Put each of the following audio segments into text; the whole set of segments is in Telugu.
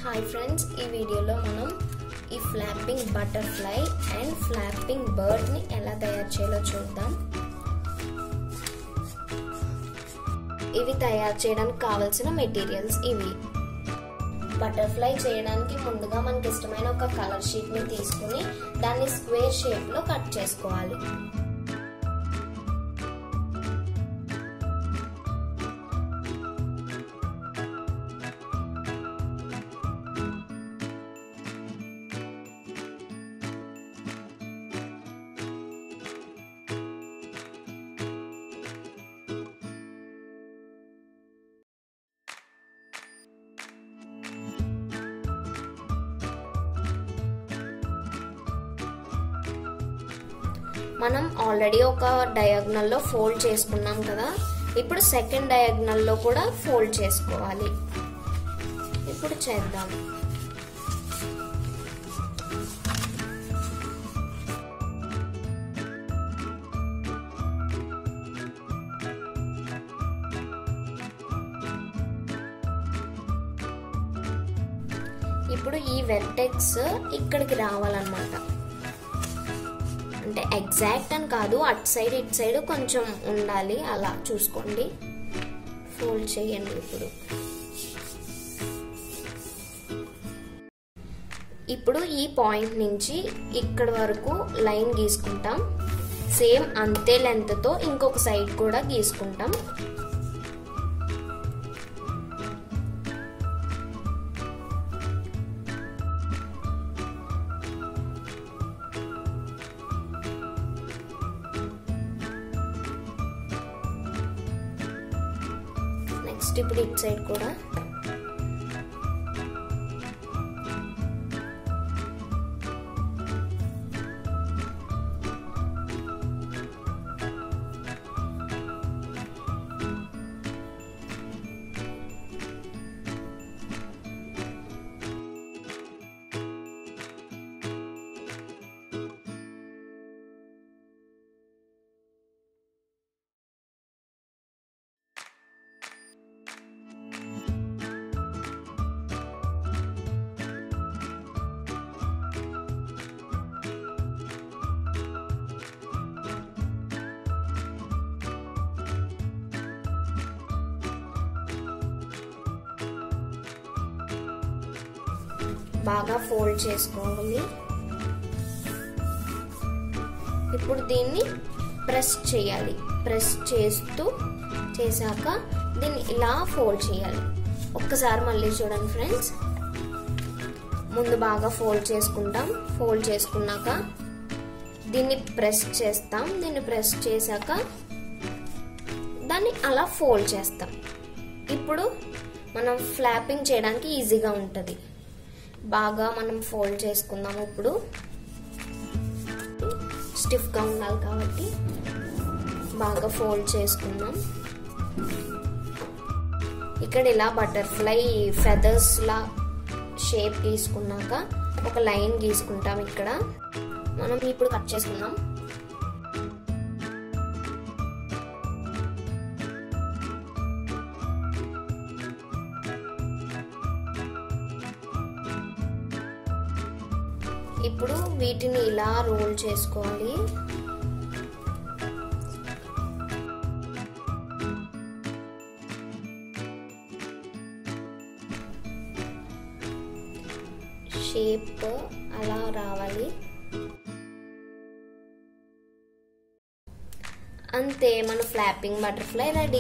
హాయ్ ఫ్రెండ్స్ ఈ వీడియోలో మనం ఈ ఫ్లాపింగ్ బటర్ఫ్లై అండ్ ఫ్లాపింగ్ బర్డ్ని ఎలా తయారు చేయాలో చూద్దాం ఇవి తయారు చేయడానికి కావలసిన మెటీరియల్స్ ఇవి బటర్ఫ్లై చేయడానికి ముందుగా మనకి ఇష్టమైన ఒక కలర్ షీట్ని తీసుకుని దాన్ని స్క్వేర్ షేప్లో కట్ చేసుకోవాలి మనం ఆల్రెడీ ఒక డయాగ్నల్లో ఫోల్డ్ చేసుకున్నాం కదా ఇప్పుడు సెకండ్ డయాగ్నల్లో కూడా ఫోల్డ్ చేసుకోవాలి ఇప్పుడు చేద్దాం ఇప్పుడు ఈ వెర్టెక్స్ ఇక్కడికి రావాలన్నమాట అంటే ఎగ్జాక్ట్ అని కాదు అటు సైడ్ ఇటు సైడ్ కొంచెం ఉండాలి అలా చూసుకోండి ఫోల్డ్ చేయండి ఇప్పుడు ఇప్పుడు ఈ పాయింట్ నుంచి ఇక్కడ వరకు లైన్ గీసుకుంటాం సేమ్ అంతే లెంత్తో ఇంకొక సైడ్ కూడా గీసుకుంటాం నెక్స్ట్ ఇప్పుడు ఇటు సైడ్ కూడా బాగా ఫోల్డ్ చేసుకోవాలి ఇప్పుడు దీన్ని ప్రెస్ చేయాలి ప్రెస్ చేస్తూ చేశాక దీన్ని ఇలా ఫోల్డ్ చేయాలి ఒక్కసారి మళ్ళీ చూడండి ఫ్రెండ్స్ ముందు బాగా ఫోల్డ్ చేసుకుంటాం ఫోల్డ్ చేసుకున్నాక దీన్ని ప్రెస్ చేస్తాం దీన్ని ప్రెస్ చేశాక దాన్ని అలా ఫోల్డ్ చేస్తాం ఇప్పుడు మనం ఫ్లాపింగ్ చేయడానికి ఈజీగా ఉంటుంది బాగా మనం ఫోల్డ్ చేసుకుందాం ఇప్పుడు స్టిఫ్గా ఉండాలి కాబట్టి బాగా ఫోల్డ్ చేసుకుందాం ఇక్కడ ఇలా బటర్ఫ్లై ఫెదర్స్ లా షేప్ గీసుకున్నాక ఒక లైన్ గీసుకుంటాం ఇక్కడ మనం ఇప్పుడు కట్ చేసుకుందాం ఇప్పుడు వీటిని ఇలా రోల్ చేసుకోవాలి షేప్ అలా రావాలి అంతే మన ఫ్లాపింగ్ బటర్ఫ్లై రెడీ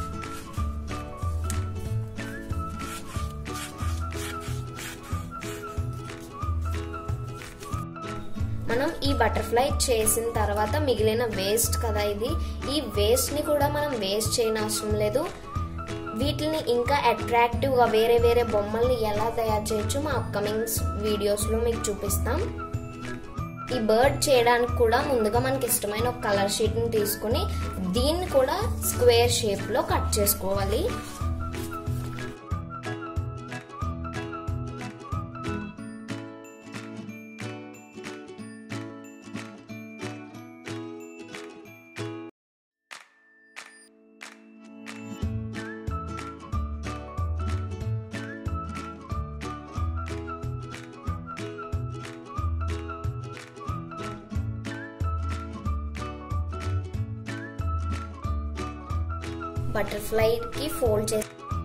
మనం ఈ బటర్ఫ్లై చేసిన తర్వాత మిగిలిన వేస్ట్ కదా ఇది ఈ వేస్ట్ని కూడా మనం వేస్ట్ చేయని అవసరం లేదు వీటిని ఇంకా అట్రాక్టివ్గా వేరే వేరే బొమ్మల్ని ఎలా తయారు చేయొచ్చు మా అప్కమింగ్ వీడియోస్లో మీకు చూపిస్తాం ఈ బర్డ్ చేయడానికి కూడా ముందుగా మనకి ఇష్టమైన ఒక కలర్ షీట్ని తీసుకుని దీన్ని కూడా స్క్వేర్ షేప్లో కట్ చేసుకోవాలి బటర్ఫ్లైకి ఫోల్డ్ చేసి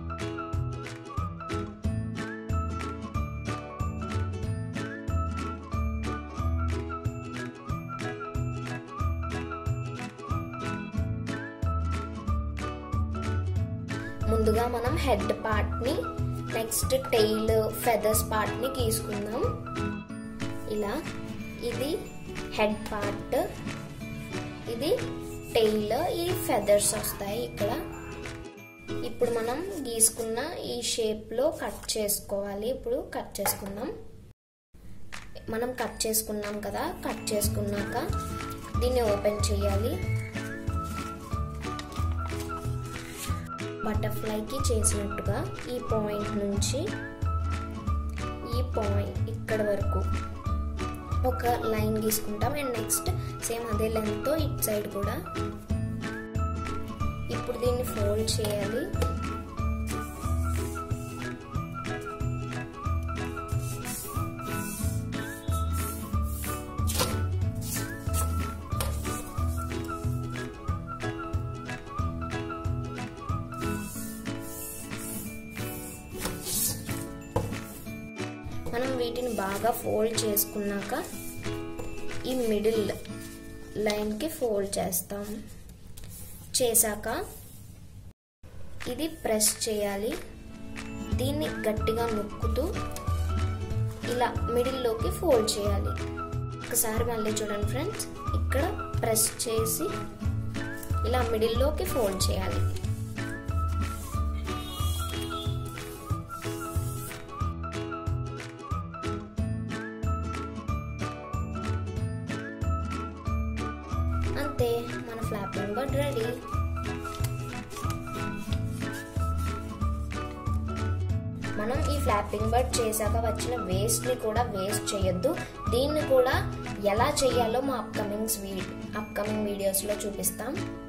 ముందుగా మనం హెడ్ పార్ట్ని నెక్స్ట్ టెయిల్ ఫెదర్స్ పార్ట్ని గీసుకుందాం ఇలా ఇది హెడ్ పార్ట్ ఇది టెయిల్ ఈ ఫెదర్స్ వస్తాయి ఇక్కడ ఇప్పుడు మనం గీసుకున్న ఈ షేప్లో కట్ చేసుకోవాలి ఇప్పుడు కట్ చేసుకుందాం మనం కట్ చేసుకున్నాం కదా కట్ చేసుకున్నాక దీన్ని ఓపెన్ చేయాలి బటర్ఫ్లైకి చేసినట్టుగా ఈ పాయింట్ నుంచి ఈ పాయింట్ ఇక్కడ వరకు ఒక లైన్ గీసుకుంటాం అండ్ నెక్స్ట్ సేమ్ అదే లెంత్తో ఇట్ సైడ్ కూడా ఇప్పుడు దీన్ని ఫోల్డ్ చేయాలి మనం వీటిని బాగా ఫోల్డ్ చేసుకున్నాక ఈ మిడిల్ లైన్కి ఫోల్డ్ చేస్తాం చేశాక ఇది ప్రెస్ చేయాలి దీన్ని గట్టిగా నొక్కుతూ ఇలా మిడిల్లోకి ఫోల్డ్ చేయాలి ఒకసారి మళ్ళీ చూడండి ఫ్రెండ్స్ ఇక్కడ ప్రెస్ చేసి ఇలా మిడిల్లోకి ఫోల్డ్ చేయాలి అంతే మన ఫ్లాపింగ్ బర్డ్ రెడీ మనం ఈ ఫ్లాపింగ్ బర్డ్ చేశాక వచ్చిన వేస్ట్ ని కూడా వేస్ట్ చేయొద్దు దీన్ని కూడా ఎలా చేయాలో మా అప్కమింగ్స్ అప్కమింగ్ వీడియోస్లో చూపిస్తాం